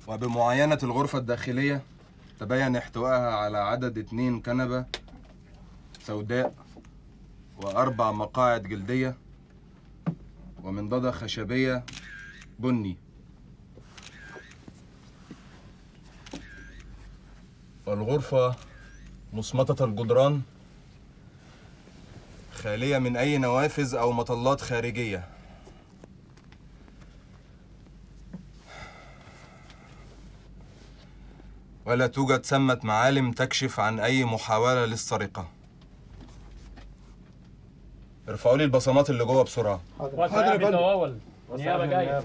وبمعاينة الغرفة الداخلية تبين احتوائها على عدد اتنين كنبة سوداء وأربع مقاعد جلدية ومنضدة خشبية بني والغرفة مصمتة الجدران خالية من أي نوافذ أو مطلات خارجية ولا توجد ثمة معالم تكشف عن أي محاولة للسرقة ارفعوا لي البصمات اللي جوه بسرعة حاضر بيتواول نيابه جايه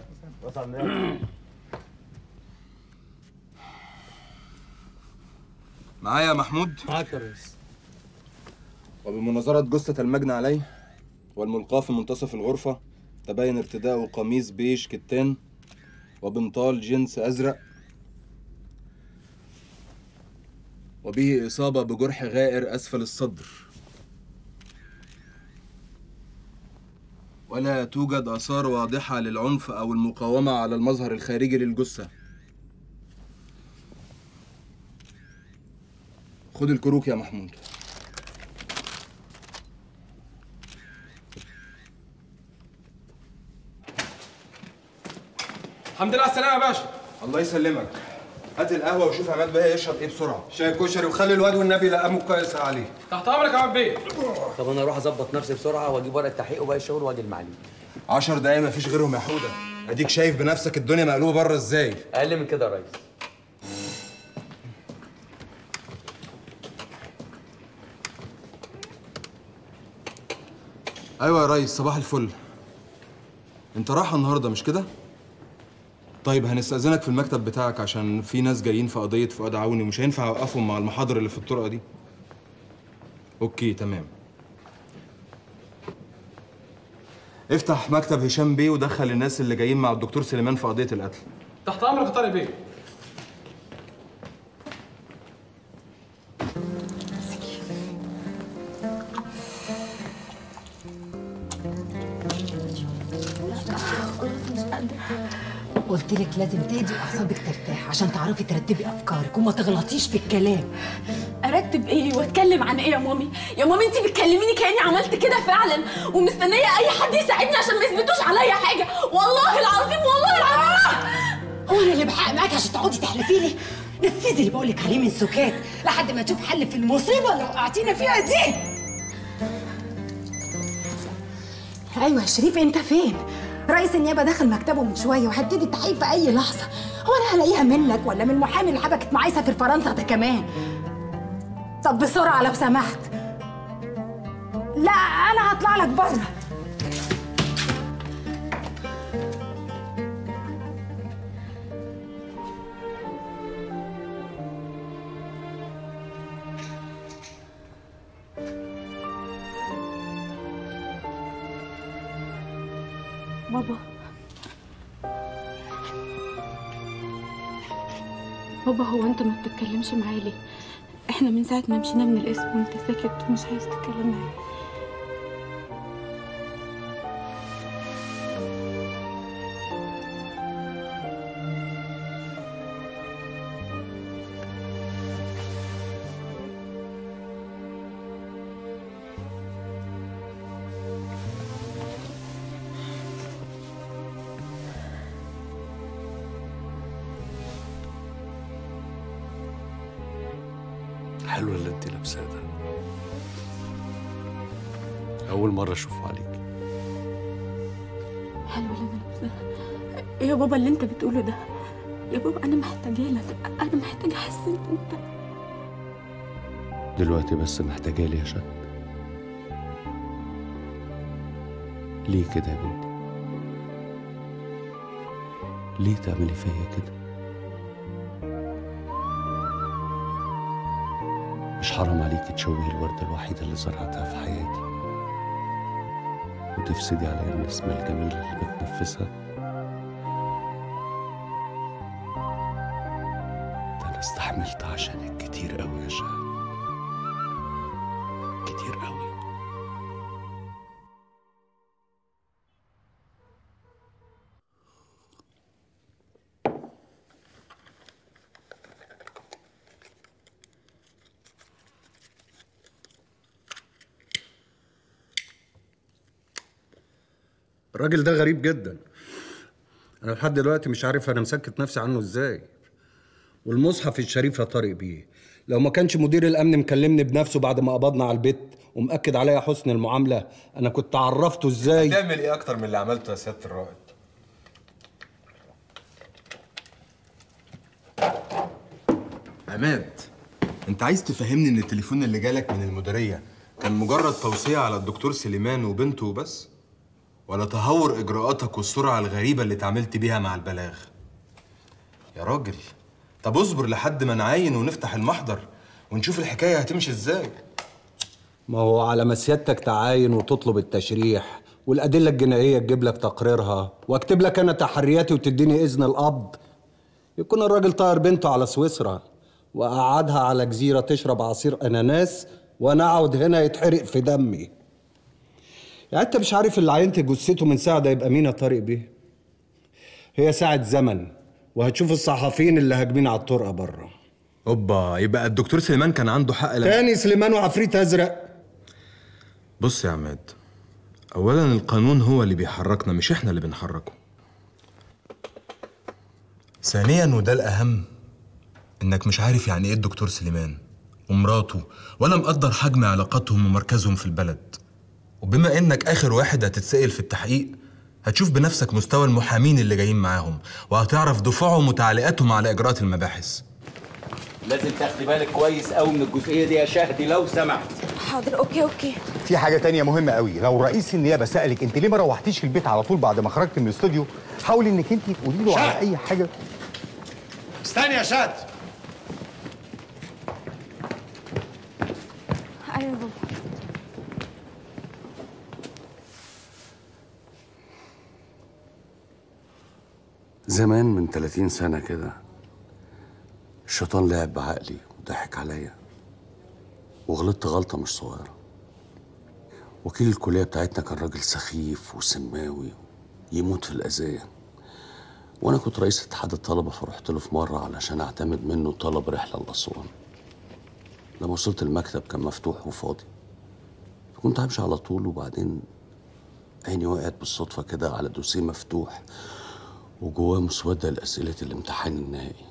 معايا يا محمود معاك يا ريس وبمناظرة جثة المجني عليه والملقاة في منتصف الغرفة تبين ارتداءه قميص بيج كتان وبنطال جنس أزرق وبه إصابة بجرح غائر أسفل الصدر ولا توجد آثار واضحة للعنف أو المقاومة على المظهر الخارجي للجثة خد الكروك يا محمود الحمد لله على السلامة يا باشا الله يسلمك هات القهوة وشوف عماد بيه يشرب ايه بسرعة شاي كشري وخلي الواد والنبي يلقموا كويس عليه تحت امرك يا عم بيه طب انا اروح اظبط نفسي بسرعه واجيب ورقه تحقيق وباقي الشغل واجي المعلم عشر دقايق مفيش غيرهم يا حودة اديك شايف بنفسك الدنيا مقلوبة بره ازاي اقل من كده يا ريس ايوه يا ريس صباح الفل انت رايح النهارده مش كده طيب هنستأذنك في المكتب بتاعك عشان في ناس جايين في قضية فؤاد عوني ومش هينفع اوقفهم مع المحاضر اللي في الطرقة دي اوكي تمام افتح مكتب هشام بيه ودخل الناس اللي جايين مع الدكتور سليمان في قضية القتل تحت امرك يا طارق بيه قلت لك لازم تهدي واعصابك ترتاح عشان تعرفي ترتبي افكارك وما تغلطيش في الكلام ارتب ايه واتكلم عن ايه يا مامي يا مامي انت بتكلميني كاني عملت كده فعلا ومستنيه اي حد يساعدني عشان ما يثبتوش عليا حاجه والله العظيم والله العظيم هو انا اللي بحق معاكي عشان تقعدي تحلفي لي نفذي اللي بقولك عليه من سكات لحد ما نشوف حل في المصيبه اللي وقعتينا فيها دي ايوه يا شريف انت فين رئيس النيابه دخل مكتبه من شويه وهبتدي التحقيق في اي لحظه هو انا هلاقيها منك ولا من المحامي اللي حبكت معاه يسافر فرنسا ده كمان طب بسرعه لو سمحت لا انا هطلع لك بره بابا بابا هو انت ما بتتكلمش معايا ليه احنا من ساعه ما مشينا من القسم وانت ساكت ومش عايز تتكلم معايا حلو اللي انت لابساه ده اول مره اشوفه عليك حلو اللي انا لابساه ايه يا بابا اللي انت بتقوله ده يا بابا انا محتاجه لك انا محتاجه احس ان انت دلوقتي بس محتاجه لي يا شك ليه كده يا بنتي ليه تعملي فيا كده مش حرام عليكي تشوهي الوردة الوحيدة اللي زرعتها في حياتي وتفسدي عليا النسمة الجميلة اللي بتنفسها ده أنا استحملت عشانك كتير أوي يا شهد كتير أوي الراجل ده غريب جدا انا لحد دلوقتي مش عارف انا مسكت نفسي عنه ازاي والمصحف الشريف يا طارق بيه لو ما كانش مدير الامن مكلمني بنفسه بعد ما قبضنا على البيت ومأكد عليا حسن المعامله انا كنت عرفته ازاي تعمل ايه اكتر من اللي عملته يا سياده الرائد عماد انت عايز تفهمني ان التليفون اللي جالك من المديريه كان مجرد توصيه على الدكتور سليمان وبنته وبس ولا تهور اجراءاتك والسرعه الغريبه اللي اتعاملت بيها مع البلاغ يا راجل طب اصبر لحد ما نعاين ونفتح المحضر ونشوف الحكايه هتمشي ازاي ما هو على ما سيادتك تعاين وتطلب التشريح والأدلة الجنائية تجيب لك تقريرها واكتب لك أنا تحرياتي وتديني إذن القبض يكون الراجل طاير بنته على سويسرا وقعدها على جزيرة تشرب عصير أناناس وأنا أقعد هنا يتحرق في دمي يعني أنت مش عارف اللي عينت جثته من ساعة ده يبقى مين يا طارق بيه هي ساعة زمن وهتشوف الصحفيين اللي هاجمين على الطرقة بره اوبا يبقى الدكتور سليمان كان عنده حق لما تاني سليمان وعفريت أزرق بص يا عماد اولا القانون هو اللي بيحركنا مش احنا اللي بنحركه ثانيا وده الاهم انك مش عارف يعني ايه الدكتور سليمان ومراته ولا مقدر حجم علاقاتهم ومركزهم في البلد وبما انك اخر واحد هتتسأل في التحقيق هتشوف بنفسك مستوى المحامين اللي جايين معاهم وهتعرف دفوعهم وتعليقاتهم على اجراءات المباحث لازم تاخدي بالك كويس قوي من الجزئيه دي يا شهدي لو سمحت حاضر اوكي اوكي في حاجة تانية مهمة قوي لو رئيس النيابة سألك انت ليه ما روحتيش البيت على طول بعد ما خرجت من الاستوديو حاولي انك انت تقولي له على اي حاجة استني يا شاد ايوه بابا زمان من 30 سنة كده الشيطان لعب بعقلي وضحك عليا وغلطت غلطة مش صغيرة وكيل الكلية بتاعتنا كان راجل سخيف وسماوي يموت في الأذية وأنا كنت رئيس اتحاد الطلبة فرحت له في مرة علشان أعتمد منه طلب رحلة لأسوان لما وصلت المكتب كان مفتوح وفاضي كنت همشي على طول وبعدين عيني وقعت بالصدفة كده على دوسيه مفتوح وجواه مسودة لأسئلة الامتحان النهائي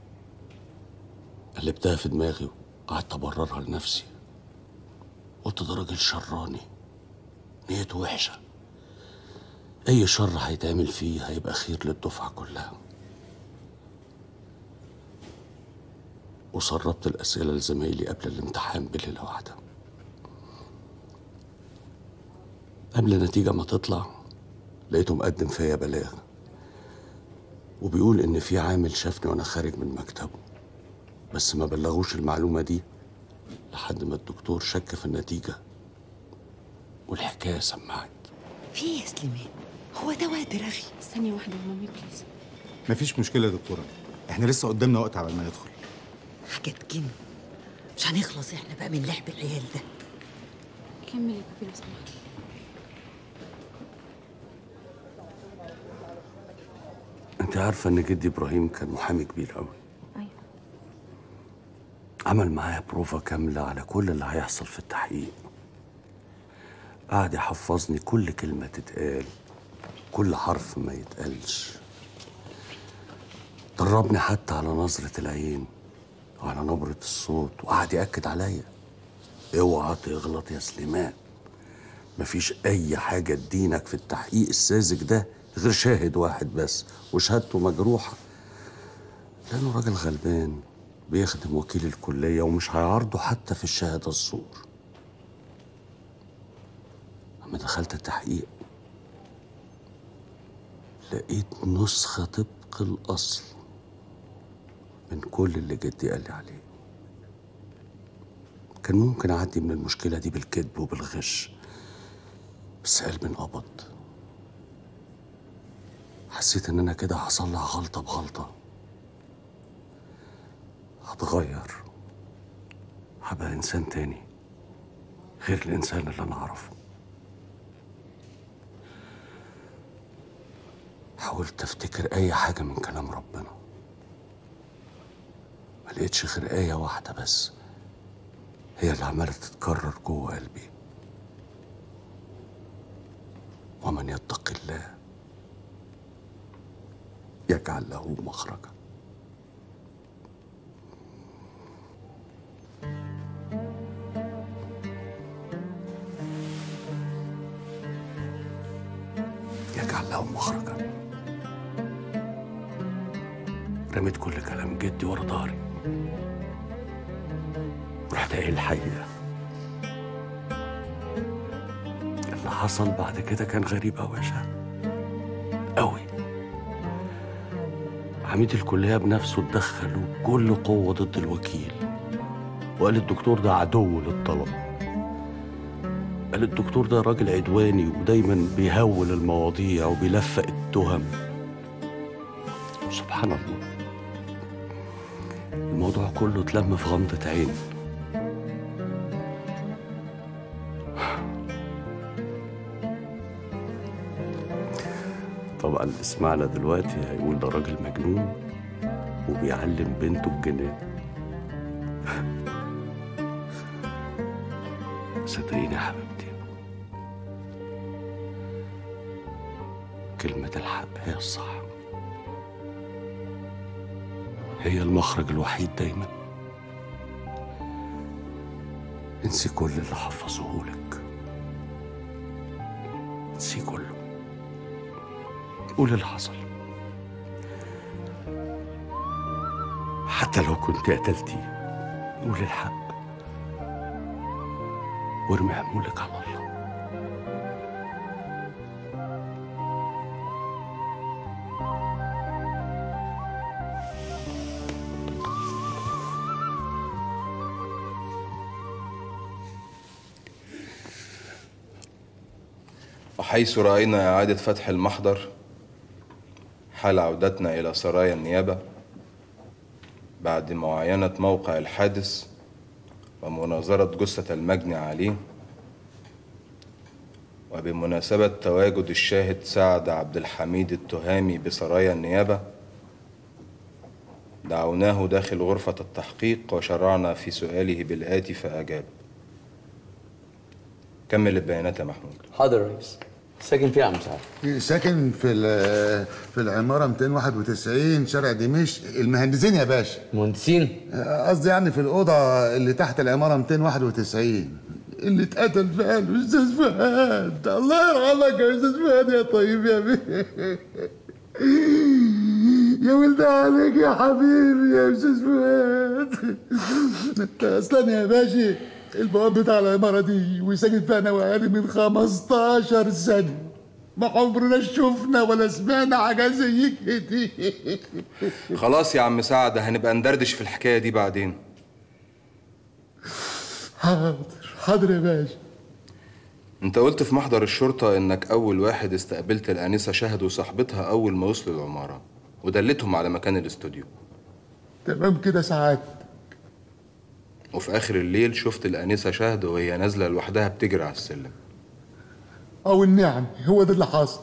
قلبتها في دماغي وقعدت أبررها لنفسي قلت ده راجل شراني نيته وحشة أي شر هيتعمل فيه هيبقى خير للدفعة كلها وسربت الأسئلة لزمايلي قبل الامتحان بليلة واحدة قبل النتيجة ما تطلع لقيته مقدم فيا بلاغ وبيقول إن في عامل شافني وأنا خارج من مكتبه بس ما بلغوش المعلومة دي لحد ما الدكتور شك في النتيجة والحكاية سمعت في إيه يا سليمان هو ده وقت رغي ثانيه واحده يا مامي بليز مفيش مشكلة يا دكتورة احنا لسه قدامنا وقت على ما ندخل حاجة تجن مش هنخلص احنا بقى من لعب العيال ده كملي يا بابي لو سمحت أنت عارفة إن جدي إبراهيم كان محامي كبير أوي ايوه عمل معايا بروفا كاملة على كل اللي هيحصل في التحقيق قعد يحفظني كل كلمة تتقال كل حرف ما يتقالش دربني حتى على نظرة العين وعلى نبرة الصوت وقعد يأكد عليا اوعى تغلط يا سليمان مفيش أي حاجة تدينك في التحقيق الساذج ده غير شاهد واحد بس وشهادته مجروحة لأنه راجل غلبان بيخدم وكيل الكلية ومش هيعارضه حتى في الشهادة الزور لما دخلت التحقيق لقيت نسخة طبق الأصل من كل اللي جدي قال لي عليه كان ممكن أعدي من المشكلة دي بالكذب وبالغش بس قلبي انقبض حسيت إن أنا كده هصلح غلطة بغلطة هتغير هبقى إنسان تاني غير الإنسان اللي أنا أعرفه حاولت أفتكر أي حاجة من كلام ربنا ما لقيتش غير آية واحدة بس هي اللي عمالة تتكرر جوه قلبي ومن يتق الله يجعل له مخرجا يجعل له مخرجا رميت كل كلام جدي ورا ظهري ورحت قايل الحقيقه اللي حصل بعد كده كان غريب أوي يا شهد أوي عميد الكلية بنفسه اتدخل بكل قوة ضد الوكيل وقال الدكتور ده عدو للطلب قال الدكتور ده راجل عدواني ودايما بيهول المواضيع وبيلفق التهم سبحان الله الموضوع كله اتلم في غمضة عين طبعا اللي سمعنا دلوقتي هيقول ده راجل مجنون وبيعلم بنته الجنان صدقيني يا حبيبتي كلمة الحق هي الصح هي المخرج الوحيد دايما انسي كل اللي حفظهولك انسي كله قول اللي حصل حتى لو كنت قتلتيه قول الحق وارمي حمولك على الله وحيث رأينا إعادة فتح المحضر حال عودتنا إلى سرايا النيابة بعد معاينة موقع الحادث ومناظرة جثة المجني عليه وبمناسبة تواجد الشاهد سعد عبد الحميد التهامي بسرايا النيابة دعوناه داخل غرفة التحقيق وشرعنا في سؤاله بالآتي فأجاب كمل البيانات يا محمود حاضر يا ريس ساكن فين يا عم سعد؟ ساكن في ال- في العمارة 291 شارع دمشق المهندسين يا باشا مهندسين؟ قصدي يعني في الأوضة اللي تحت العمارة 291 اللي اتقتل فيها الأستاذ فهد الله يرحمك يا أستاذ فهد يا طيب يا بيه يا ولد عليك يا حبيبي يا أستاذ فهد انت أصلا يا باشا البواب بتاع العمارة دي وساكن فيها أنا وأهلي من 15 سنة ما عمرنا شفنا ولا سمعنا حاجة زي كده خلاص يا عم سعد هنبقى ندردش في الحكاية دي بعدين حاضر حاضر يا باشا انت قلت في محضر الشرطة انك اول واحد استقبلت الانسة شهد وصاحبتها اول ما وصلوا العمارة ودلتهم على مكان الاستوديو تمام كده ساعات وفي اخر الليل شفت الانسة شهد وهي نازلة لوحدها بتجري على السلم أو النعم هو ده اللي حصل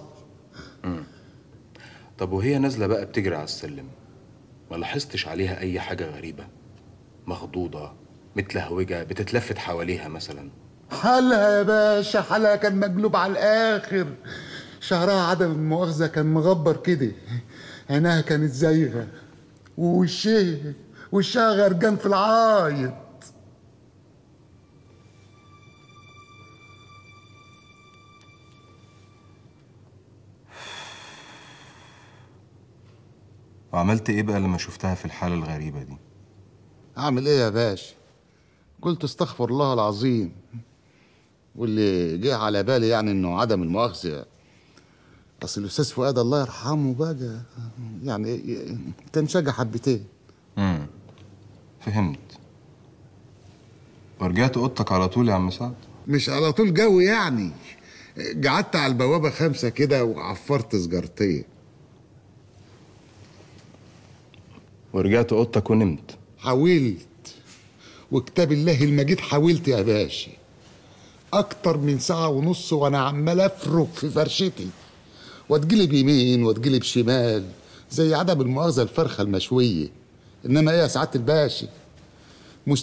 طب وهي نازلة بقى بتجري على السلم ما لاحظتش عليها اي حاجة غريبة مخضوضة متلهوجة بتتلفت حواليها مثلا حالها يا باشا حالها كان مقلوب على الآخر شعرها عدم المؤاخذة كان مغبر كده عينها كانت زايغة ووشها وشها غرقان في العايط وعملت ايه بقى لما شفتها في الحالة الغريبة دي أعمل إيه يا باشا قلت استغفر الله العظيم واللي جه على بالي يعني إنه عدم المؤاخذة أصل الأستاذ فؤاد الله يرحمه بقى يعني كان شجع حبتين امم فهمت ورجعت اوضتك على طول يا عم سعد مش على طول جو يعني قعدت على البوابة خمسة كده وعفرت سجارتين ورجعت اوضتك ونمت حاولت وكتاب الله المجيد حاولت يا باشا أكتر من ساعة ونص وأنا عمال أفرك في فرشتي واتجلب يمين واتجلب شمال زي عدم المؤاخذة الفرخة المشوية إنما إيه يا سعادة الباشا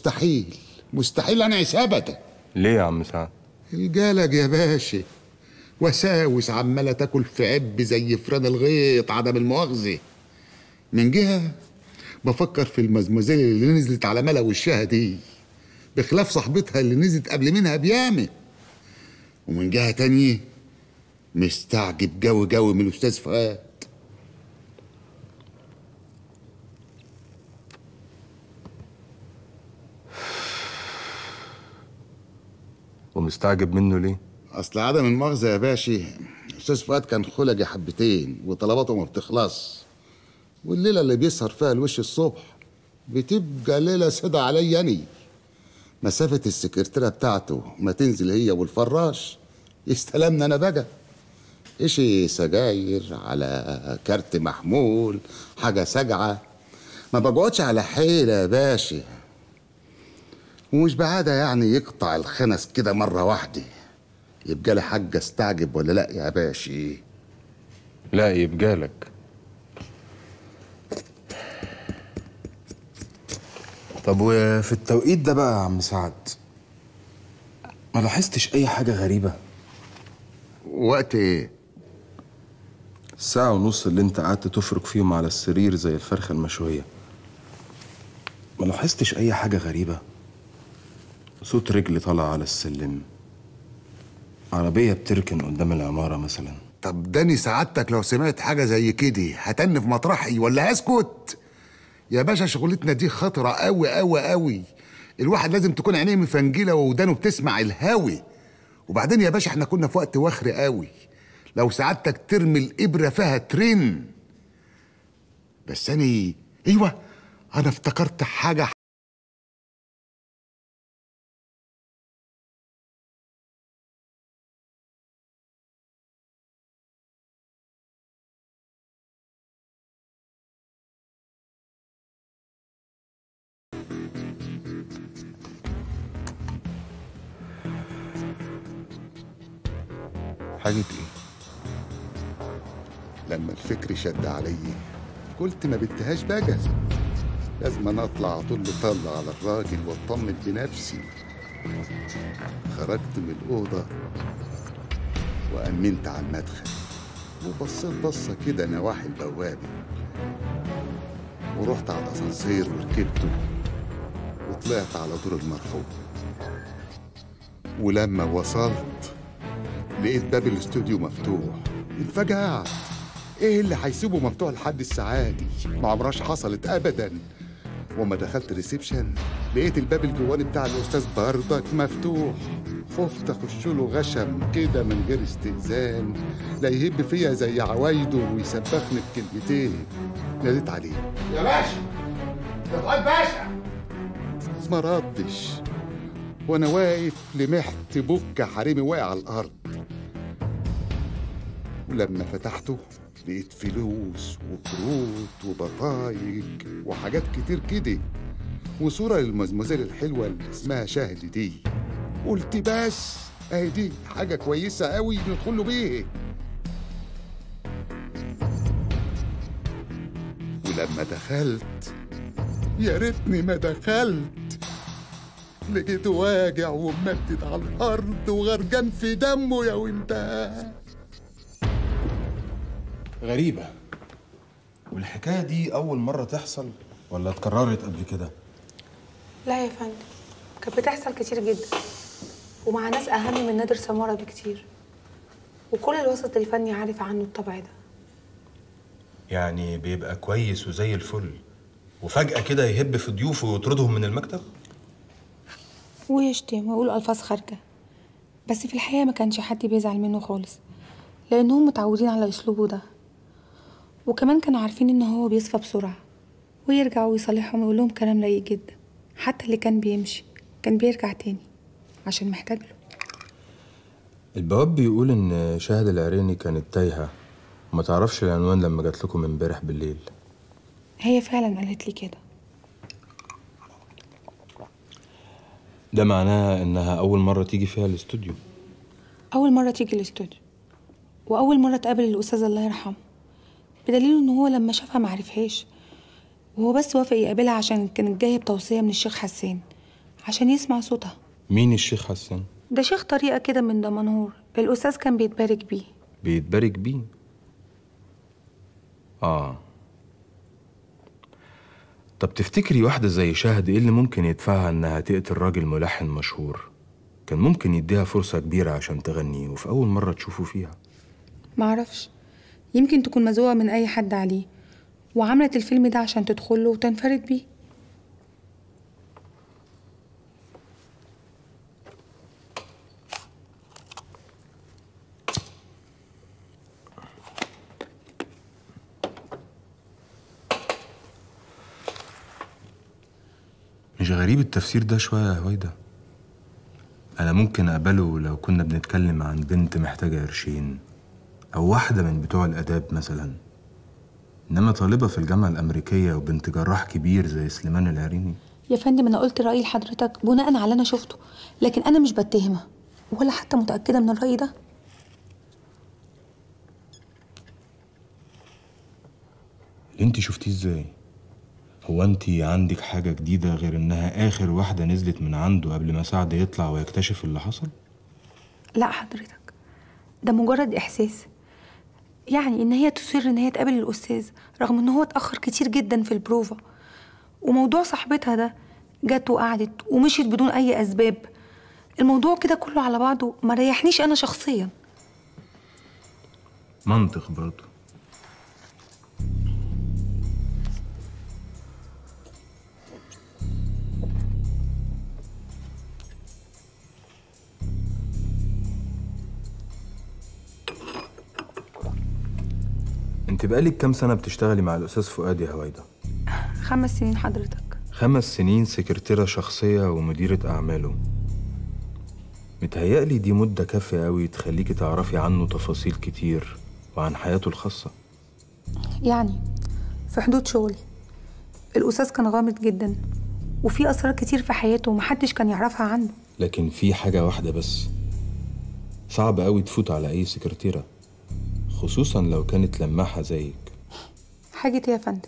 مستحيل مستحيل أنعس أبدا ليه يا عم سعد الجلج يا باشا وساوس عمالة تاكل في عب زي فران الغيط عدم المؤاخذة من جهة بفكر في المزمزيل اللي نزلت على ملا وشها دي بخلاف صاحبتها اللي نزلت قبل منها بيامة ومن جهة تانية مستعجب جو جو من الأستاذ فؤاد ومستعجب منه ليه؟ اصل عدم المؤاخذه يا باشا استاذ فؤاد كان خلقي حبتين وطلباته ما بتخلص والليله اللي بيسهر فيها الوش الصبح بتبقى ليله سودة عليا اني مسافه السكرتيره بتاعته ما تنزل هي والفراش يستلمنا انا بقى اشي سجاير على كارت محمول حاجه سجعه ما بقعدش على حيله يا باشا ومش بعادة يعني يقطع الخنس كده مرة واحدة يبقى لي حاجة استعجب ولا لا يا باشا لا يبقى لك طب وفي التوقيت ده بقى يا عم سعد ما لاحظتش اي حاجه غريبه وقت ايه الساعة ونص اللي انت قعدت تفرك فيهم على السرير زي الفرخة المشوية ما لاحظتش أي حاجة غريبة صوت رجل طالع على السلم عربية بتركن قدام العمارة مثلا طب داني سعادتك لو سمعت حاجة زي كده هتن في مطرحي ولا هسكت يا باشا شغلتنا دي خطرة قوي قوي قوي الواحد لازم تكون عينيه مفنجلة وودانه بتسمع الهاوي وبعدين يا باشا احنا كنا في وقت وخر قوي لو سعادتك ترمي الإبرة فيها ترن بس أنا أيوة أنا افتكرت حاجة حاجة ايه؟ لما الفكر شد عليا قلت ما بديهاش بقى لازم انا اطلع اطل طلة على الراجل واطمن بنفسي خرجت من الأوضة وأمنت على المدخل وبصيت بصة كده نواحي البوابة ورحت على الأسانسير وركبته وطلعت على دور المرحوم ولما وصلت لقيت باب الاستوديو مفتوح انفجعت ايه اللي هيسيبه مفتوح لحد الساعة دي ما عمرهاش حصلت ابدا وما دخلت ريسبشن لقيت الباب الجواني بتاع الاستاذ بردك مفتوح خفت اخش له غشم كده من غير استئذان لا يهب فيا زي عوايده ويسبخني بكلمتين ناديت عليه يا باشا يا فؤاد باشا ما ردش وانا واقف لمحت بكة حريمي واقع على الارض ولما فتحته لقيت فلوس وكروت وبطايق وحاجات كتير كده وصورة للمزمزيل الحلوة اللي اسمها شهد دي قلت بس اهي دي حاجة كويسة قوي ندخله بيه ولما دخلت يا ريتني ما دخلت لقيته واجع وممدد على الارض وغرقان في دمه يا وانت غريبة والحكاية دي أول مرة تحصل ولا اتكررت قبل كده؟ لا يا فندم كانت بتحصل كتير جدا ومع ناس أهم من نادر سمارة بكتير وكل الوسط الفني عارف عنه الطبع ده يعني بيبقى كويس وزي الفل وفجأة كده يهب في ضيوفه ويطردهم من المكتب؟ ويشتم ويقول ألفاظ خارجة بس في الحقيقة ما كانش حد بيزعل منه خالص لأنهم متعودين على أسلوبه ده وكمان كانوا عارفين إن هو بيصفى بسرعة ويرجع ويصالحهم ويقول لهم كلام لايق جدا حتى اللي كان بيمشي كان بيرجع تاني عشان محتاج له البواب بيقول إن شاهد العريني كانت تايهة وما تعرفش العنوان لما جات لكم امبارح بالليل هي فعلا قالت لي كده ده معناها إنها أول مرة تيجي فيها الاستوديو أول مرة تيجي الاستوديو وأول مرة تقابل الأستاذ الله يرحمه بدليل إن هو لما شافها معرفهاش وهو بس وافق يقابلها عشان كانت جاية بتوصية من الشيخ حسان عشان يسمع صوتها مين الشيخ حسان؟ ده شيخ طريقة كده من دمنهور الأستاذ كان بيتبارك بيه بيتبارك بيه اه طب تفتكري واحدة زي شهد ايه اللي ممكن يدفعها انها تقتل راجل ملحن مشهور كان ممكن يديها فرصة كبيرة عشان تغني وفي أول مرة تشوفه فيها معرفش يمكن تكون مزوقة من أي حد عليه وعملت الفيلم ده عشان تدخله وتنفرد بيه مش غريب التفسير ده شوية يا هويدا أنا ممكن أقبله لو كنا بنتكلم عن بنت محتاجة قرشين أو واحدة من بتوع الآداب مثلا إنما طالبة في الجامعة الأمريكية وبنت جراح كبير زي سليمان العريني يا فندم أنا قلت رأيي لحضرتك بناء على اللي أنا شفته لكن أنا مش بتهمها ولا حتى متأكدة من الرأي ده اللي انت شفتيه ازاي هو انت عندك حاجة جديدة غير انها اخر واحدة نزلت من عنده قبل ما سعد يطلع ويكتشف اللي حصل لا حضرتك ده مجرد إحساس يعني إن هي تصر إن هي تقابل الأستاذ رغم إن هو اتأخر كتير جدا في البروفا وموضوع صاحبتها ده جت وقعدت ومشيت بدون أي أسباب الموضوع كده كله على بعضه ما ريحنيش أنا شخصيا منطق برضه انت بقالك كام سنة بتشتغلي مع الأستاذ فؤاد يا هويدا؟ خمس سنين حضرتك خمس سنين سكرتيرة شخصية ومديرة أعماله متهيألي دي مدة كافية أوي تخليكي تعرفي عنه تفاصيل كتير وعن حياته الخاصة يعني في حدود شغلي الأستاذ كان غامض جدا وفي أسرار كتير في حياته ومحدش كان يعرفها عنه لكن في حاجة واحدة بس صعب أوي تفوت على أي سكرتيرة خصوصا لو كانت لماحة زيك حاجة إيه يا فندم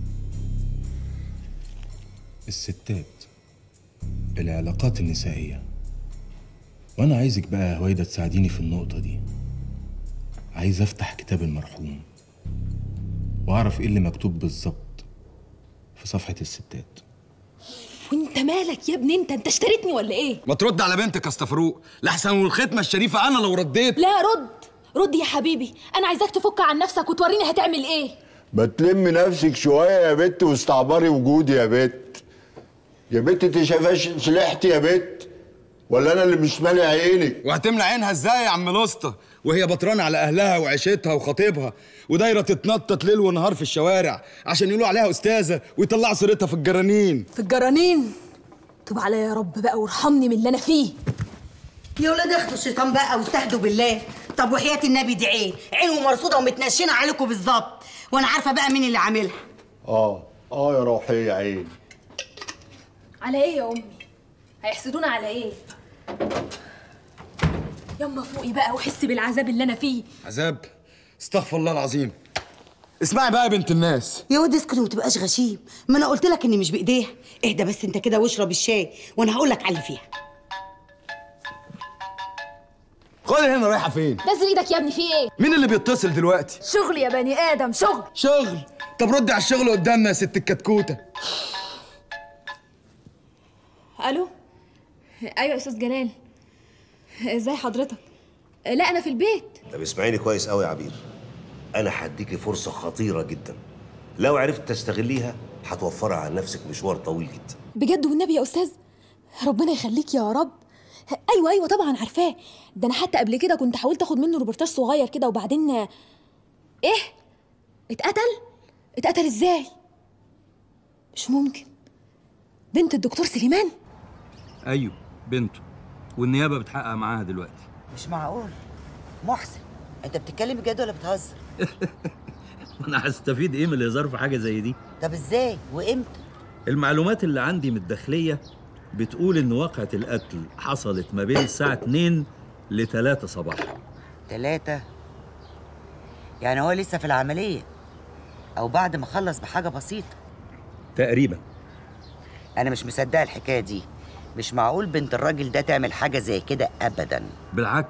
الستات العلاقات النسائية وأنا عايزك بقى يا هويدا تساعديني في النقطة دي عايز أفتح كتاب المرحوم وأعرف إيه اللي مكتوب بالظبط في صفحة الستات وانت مالك يا ابني انت انت اشتريتني ولا ايه ما ترد على بنتك يا استفروق لحسن والختمه الشريفه انا لو رديت لا رد رد يا حبيبي انا عايزاك تفك عن نفسك وتوريني هتعمل ايه ما تلم نفسك شويه يا بت واستعبري وجودي يا بت يا بت انت شايفاش سلحتي يا بت ولا انا اللي مش مالي عينك وهتملى عينها ازاي يا عم الاسطى وهي بطرانه على اهلها وعيشتها وخطيبها ودايره تتنطط ليل ونهار في الشوارع عشان يقولوا عليها استاذه ويطلعوا سيرتها في الجرانين في الجرانين طب عليا يا رب بقى وارحمني من اللي انا فيه يا ولاد اخدوا الشيطان بقى واستهدوا بالله طب وحياة النبي دي عين عينه مرصوده ومتنشنه عليكم بالظبط وانا عارفه بقى مين اللي عاملها اه اه يا روحيه عيني على ايه يا امي هيحسدونا على ايه يما فوقي بقى وحسي بالعذاب اللي انا فيه عذاب استغفر الله العظيم اسمعي بقى يا بنت الناس يا واد اسكت وما تبقاش غشيم ما انا قلت لك اني مش بايديها اهدى بس انت كده واشرب الشاي وانا هقول لك على اللي فيها خد هنا رايحه فين نزل ايدك يا ابني في ايه مين اللي بيتصل دلوقتي شغل يا بني ادم شغل شغل طب ردي على الشغل قدامنا يا ست الكتكوته الو ايوه يا استاذ جلال ازاي حضرتك لا انا في البيت طب اسمعيني كويس قوي يا عبير انا هديكي فرصه خطيره جدا لو عرفت تستغليها هتوفري على نفسك مشوار طويل جدا بجد والنبي يا استاذ ربنا يخليك يا رب ايوه ايوه طبعا عارفاه ده انا حتى قبل كده كنت حاولت اخد منه روبرتاج صغير كده وبعدين ايه اتقتل اتقتل ازاي مش ممكن بنت الدكتور سليمان ايوه بنته والنيابه بتحقق معاها دلوقتي مش معقول محسن انت بتتكلم بجد ولا بتهزر انا هستفيد ايه من الهزار في حاجه زي دي طب ازاي وامتى المعلومات اللي عندي من الداخليه بتقول ان واقعه القتل حصلت ما بين الساعه 2 ل 3 صباحا تلاتة يعني هو لسه في العملية أو بعد ما خلص بحاجة بسيطة تقريبا أنا مش مصدقة الحكاية دي مش معقول بنت الراجل ده تعمل حاجة زي كده أبدا بالعكس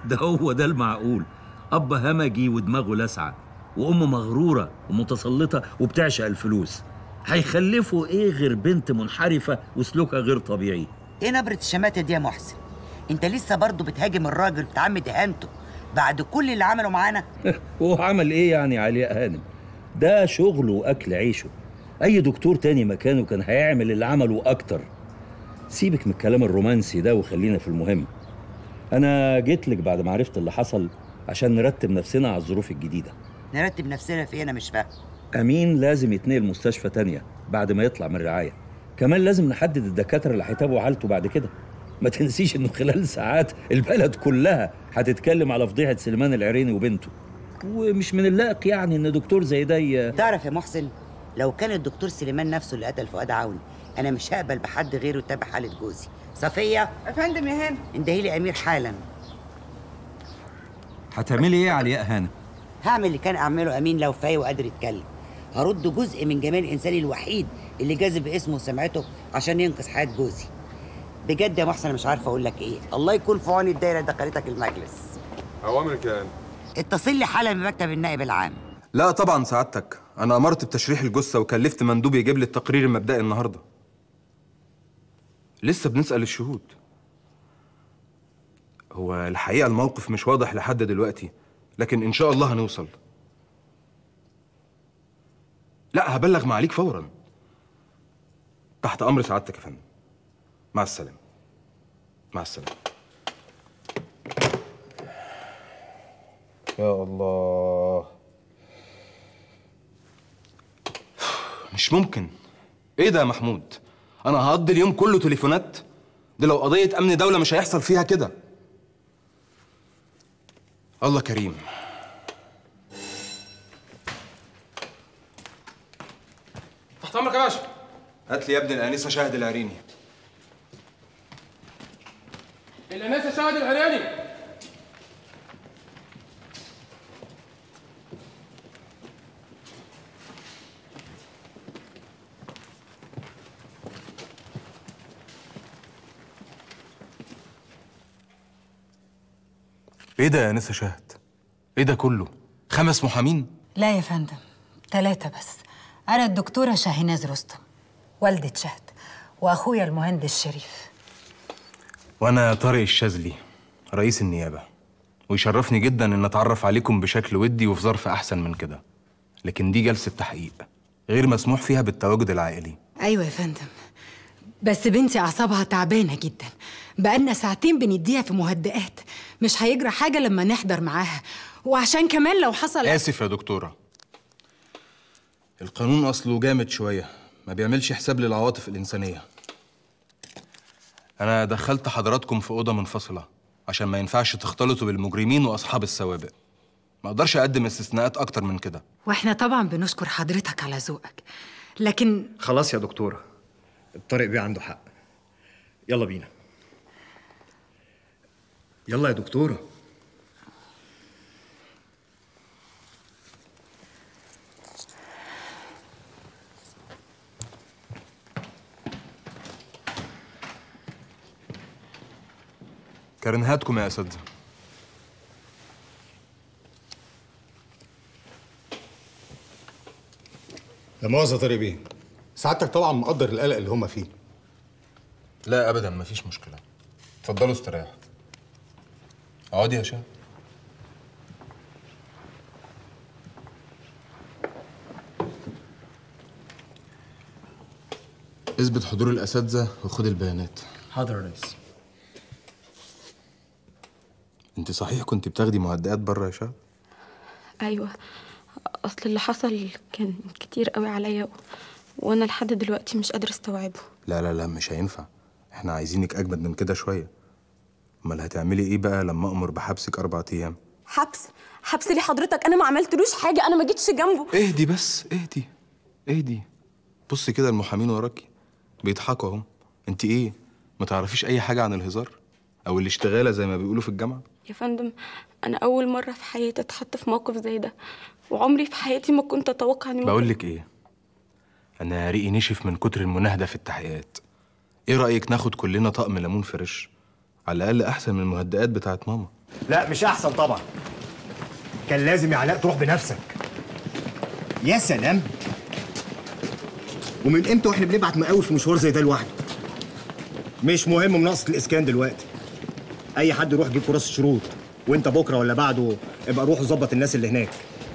ده هو ده المعقول اب همجي ودماغه لاسعه وام مغروره ومتسلطه وبتعشق الفلوس هيخلفوا ايه غير بنت منحرفه وسلوكها غير طبيعي ايه نبرة الشماتة دي يا محسن؟ انت لسه برضه بتهاجم الراجل بتاع عم دهانته بعد كل اللي عمله معانا؟ هو عمل ايه يعني علياء هانم ده شغله واكل عيشه اي دكتور تاني مكانه كان هيعمل اللي عمله اكتر سيبك من الكلام الرومانسي ده وخلينا في المهم انا جيت لك بعد ما عرفت اللي حصل عشان نرتب نفسنا على الظروف الجديده نرتب نفسنا في ايه انا مش فاهم امين لازم يتنقل مستشفى تانية بعد ما يطلع من الرعايه كمان لازم نحدد الدكاتره اللي هيتابعوا حالته بعد كده ما تنسيش انه خلال ساعات البلد كلها هتتكلم على فضيحه سليمان العريني وبنته ومش من اللائق يعني ان دكتور زي ده ي- تعرف يا محسن لو كان الدكتور سليمان نفسه اللي قتل فؤاد عوني انا مش هقبل بحد غيره يتابع حاله جوزي صفيه يا فندم يا هانم اندهيلي امير حالا هتعملي ايه يا علياء هانم هعمل اللي كان اعمله امين لو فايق وقادر يتكلم هرد جزء من جمال الانساني الوحيد اللي جاذب اسمه وسمعته عشان ينقذ حياه جوزي بجد يا محسن انا مش عارفه اقول لك ايه الله يكون في عون الدايره اللي دخلتك المجلس اوامرك يا اتصل لي حالا بمكتب النائب العام لا طبعا سعادتك انا امرت بتشريح الجثه وكلفت مندوب يجيب لي التقرير المبدئي النهارده لسه بنسال الشهود هو الحقيقه الموقف مش واضح لحد دلوقتي لكن ان شاء الله هنوصل لا هبلغ معاليك فورا تحت امر سعادتك يا فندم مع السلامه مع السلامه يا الله مش ممكن ايه ده يا محمود انا هقضي اليوم كله تليفونات دي لو قضيه امن دوله مش هيحصل فيها كده الله كريم تحت امرك يا باشا هات لي يا ابني الانسه شاهد العريني الانسه شاهد العرياني ايه ده يا انسه شاهد ايه ده كله خمس محامين لا يا فندم ثلاثة بس أنا الدكتورة شاهيناز رستم والدة شهد وأخويا المهندس شريف وانا طارق الشاذلي رئيس النيابه ويشرفني جدا ان اتعرف عليكم بشكل ودي وفي ظرف احسن من كده لكن دي جلسه تحقيق غير مسموح فيها بالتواجد العائلي أيوة يا فندم بس بنتي أعصابها تعبانة جدا بقالنا ساعتين بنديها في مهدئات مش هيجرى حاجة لما نحضر معاها وعشان كمان لو حصل اسف يا دكتوره القانون اصله جامد شويه ما بيعملش حساب للعواطف الانسانيه انا دخلت حضراتكم في اوضه منفصله عشان ما ينفعش تختلطوا بالمجرمين واصحاب السوابق ما اقدرش اقدم استثناءات اكتر من كده واحنا طبعا بنشكر حضرتك على ذوقك لكن خلاص يا دكتورة الطارق بيه عنده حق يلا بينا يلا يا دكتورة كرنهاتكم يا اساتذه لا مؤاخذة طارق بيه سعادتك طبعا مقدر القلق اللي هم فيه لا ابدا مفيش مشكله اتفضلوا استريحوا اقعدي يا شاه اثبت حضور الاساتذه وخد البيانات حاضر يا ريس انت صحيح كنت بتاخدي مهدئات بره يا شاه ايوه اصل اللي حصل كان كتير قوي عليا و... وانا لحد دلوقتي مش قادره استوعبه لا لا لا مش هينفع احنا عايزينك اجمد من كده شويه امال هتعملي ايه بقى لما امر بحبسك اربع ايام حبس حبس لي حضرتك انا ما عملتلوش حاجه انا ما جيتش جنبه اهدي بس اهدي اهدي بصي كده المحامين وراكي بيضحكوا اهم انت ايه ما تعرفيش اي حاجه عن الهزار او الاشتغاله زي ما بيقولوا في الجامعه يا فندم انا اول مره في حياتي اتحط في موقف زي ده وعمري في حياتي ما كنت اتوقع اني بقول لك ايه انا ريقي نشف من كتر المناهده في التحقيقات ايه رايك ناخد كلنا طقم ليمون فريش على الاقل احسن من المهدئات بتاعت ماما لا مش احسن طبعا كان لازم يا علاء تروح بنفسك يا سلام ومن امتى واحنا بنبعت مقاول في مشوار زي ده لوحده مش مهم مناقصه الاسكان دلوقتي اي حد يروح يجيب كراسه شروط وانت بكره ولا بعده ابقى روح ظبط الناس اللي هناك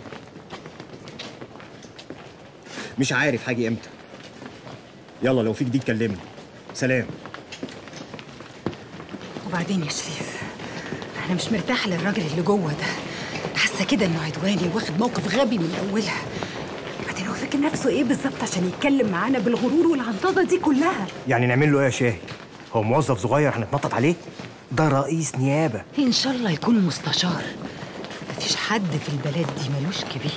مش عارف هاجي امتى يلا لو في جديد كلمني سلام وبعدين يا شريف انا مش مرتاحه للراجل اللي جوه ده حاسه كده انه عدواني واخد موقف غبي من اولها بعدين هو فاكر نفسه ايه بالظبط عشان يتكلم معانا بالغرور والعنطزه دي كلها يعني نعمل له ايه يا شاهي هو موظف صغير هنتنطط عليه ده رئيس نيابه ان شاء الله يكون مستشار مفيش حد في البلد دي ملوش كبير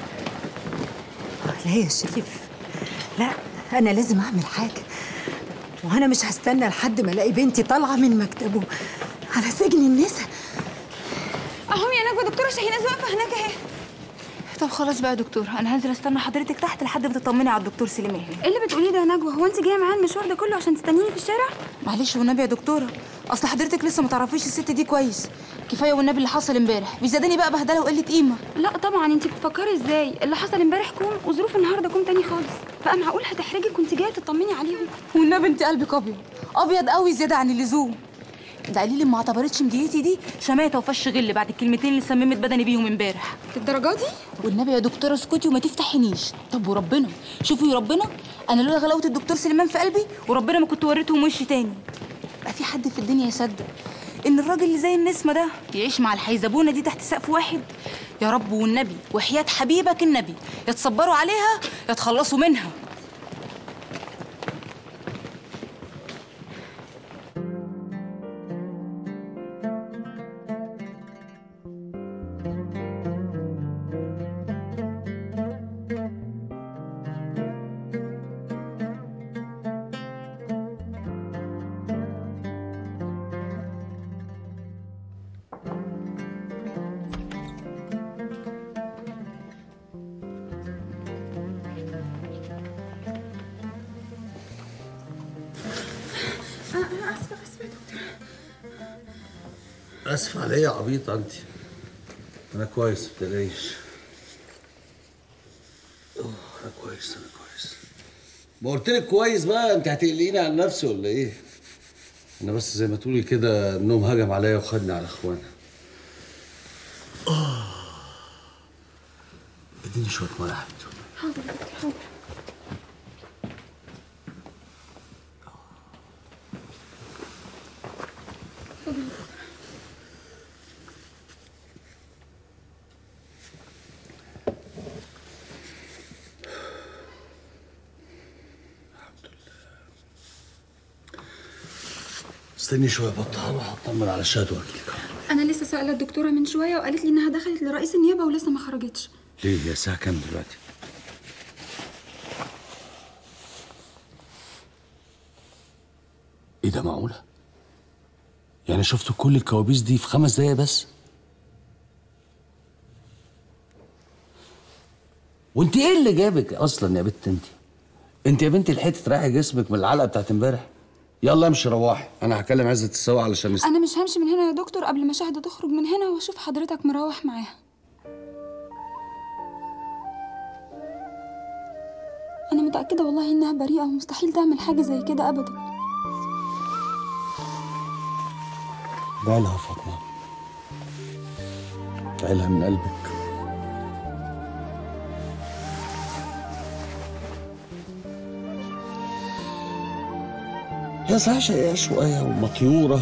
لا يا شريف لا انا لازم اعمل حاجه وانا مش هستنى لحد ما الاقي بنتي طالعه من مكتبه على سجن النساء اهو يا نجوى دكتوره شاهيناز واقفه هناك اهي طب خلاص بقى يا دكتور انا هنزل استنى حضرتك تحت لحد ما تطمني على الدكتور سليمان ايه اللي بتقوليه ده يا نجوى هو انت جايه معايا المشوار ده كله عشان تستنيني في الشارع معلش والنبي يا دكتوره اصل حضرتك لسه ما تعرفيش الست دي كويس كفايه والنبي اللي حصل امبارح بيزادني بقى بهدله وقله قيمه لا طبعا انت بتفكري ازاي اللي حصل امبارح كوم وظروف النهارده كوم تاني خالص بقى معقول هتحرجك وانت جايه تطمني عليهم والنبي انت قلبك ابيض ابيض قوي زياده عن اللزوم ده قليل ما اعتبرتش مديتي دي شماته وفش غل بعد الكلمتين اللي سممت بدني بيهم امبارح الدرجه دي والنبي يا دكتوره اسكتي وما تفتحينيش طب وربنا شوفي ربنا انا لولا غلاوه الدكتور سليمان في قلبي وربنا ما كنت وريتهم وشي تاني بقى في حد في الدنيا يصدق ان الراجل اللي زي النسمه ده يعيش مع الحيزبونه دي تحت سقف واحد يا رب والنبي وحياه حبيبك النبي يا تصبروا عليها يا تخلصوا منها انا اسفه اسفه يا دكتور اسف عليا يا عبيطه انت انا كويس ما تقلقيش أوه، انا كويس انا كويس ما قلت لك كويس بقى انت هتقلقيني على نفسي ولا ايه انا بس زي ما تقولي كده النوم هجم عليا وخدني على اخوانا آه. اديني شويه ميه يا حبيبتي حاضر يا دكتور حاضر اتفضل يا دكتور. استني شويه بطه هروح اطمن على الشهد واجيلك انا لسه سائله الدكتوره من شويه وقالت لي انها دخلت لرئيس النيابه ولسه ما خرجتش ليه هي الساعه كام دلوقتي ايه ده معقوله يعني شفتوا كل الكوابيس دي في خمس دقايق بس وانت ايه اللي جابك اصلا يا بنت انت انت يا بنتي لحقتي تريحي جسمك من العلقه بتاعت امبارح يلا امشي روحي انا هكلم عزه السوا علشان نست... انا مش همشي من هنا يا دكتور قبل ما شهد تخرج من هنا واشوف حضرتك مروح معاها انا متاكده والله انها بريئه ومستحيل تعمل حاجه زي كده ابدا بعلها يا فاطمه بعلها من قلبك هي صحيح شقيقة شوية ومطيورة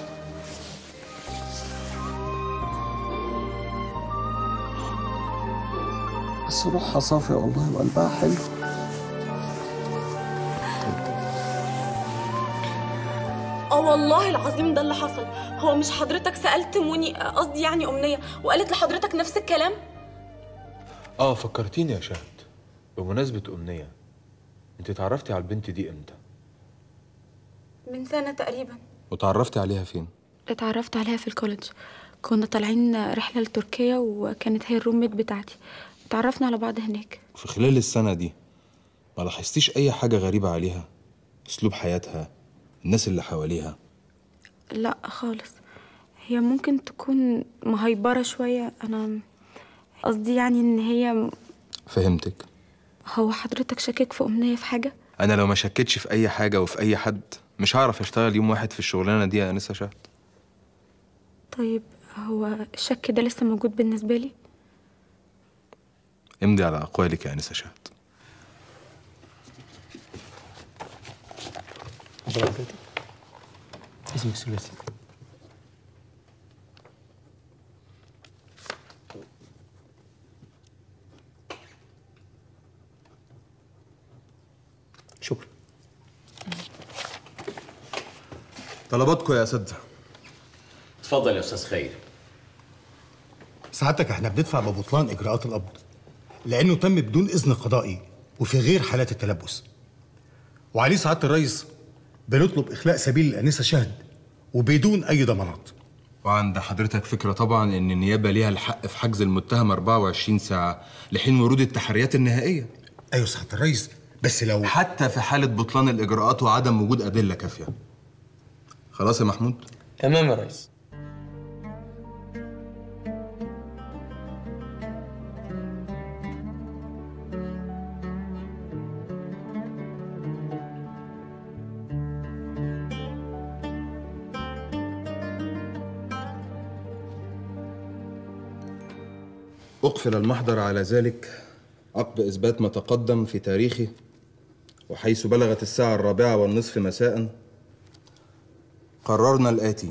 بس روحها صافية والله وقلبها حلو اه والله العظيم ده اللي حصل هو مش حضرتك سألت مني قصدي يعني أمنية وقالت لحضرتك نفس الكلام اه فكرتيني يا شهد بمناسبة أمنية انت اتعرفتي على البنت دي امتى؟ من سنة تقريبا وتعرفتي عليها فين؟ اتعرفت عليها في الكوليدج كنا طالعين رحلة لتركيا وكانت هي الروميت بتاعتي اتعرفنا على بعض هناك في خلال السنة دي ما لاحظتيش أي حاجة غريبة عليها؟ أسلوب حياتها الناس اللي حواليها لا خالص هي ممكن تكون مهيبرة شوية أنا قصدي يعني إن هي فهمتك هو حضرتك شاكك في أمنية في حاجة؟ انا لو ما شكتش في اي حاجه وفي اي حد مش هعرف اشتغل يوم واحد في الشغلانه دي يا انسه شهد طيب هو الشك ده لسه موجود بالنسبة لي؟ امضي على اقوالك يا انسه شهد اسمك ثلاثي شكرا طلباتكم يا اساتذه اتفضل يا استاذ خير سعادتك احنا بندفع ببطلان اجراءات القبض لانه تم بدون اذن قضائي وفي غير حالات التلبس وعليه سعاده الرئيس بنطلب اخلاء سبيل الانسه شهد وبدون اي ضمانات وعند حضرتك فكره طبعا ان النيابه ليها الحق في حجز المتهم 24 ساعه لحين ورود التحريات النهائيه ايوه سعاده الرئيس بس لو حتى في حاله بطلان الاجراءات وعدم وجود ادله كافيه خلاص يا محمود تمام يا ريس أقفل المحضر على ذلك عقب إثبات ما تقدم في تاريخه وحيث بلغت الساعة الرابعة والنصف مساء قررنا الآتي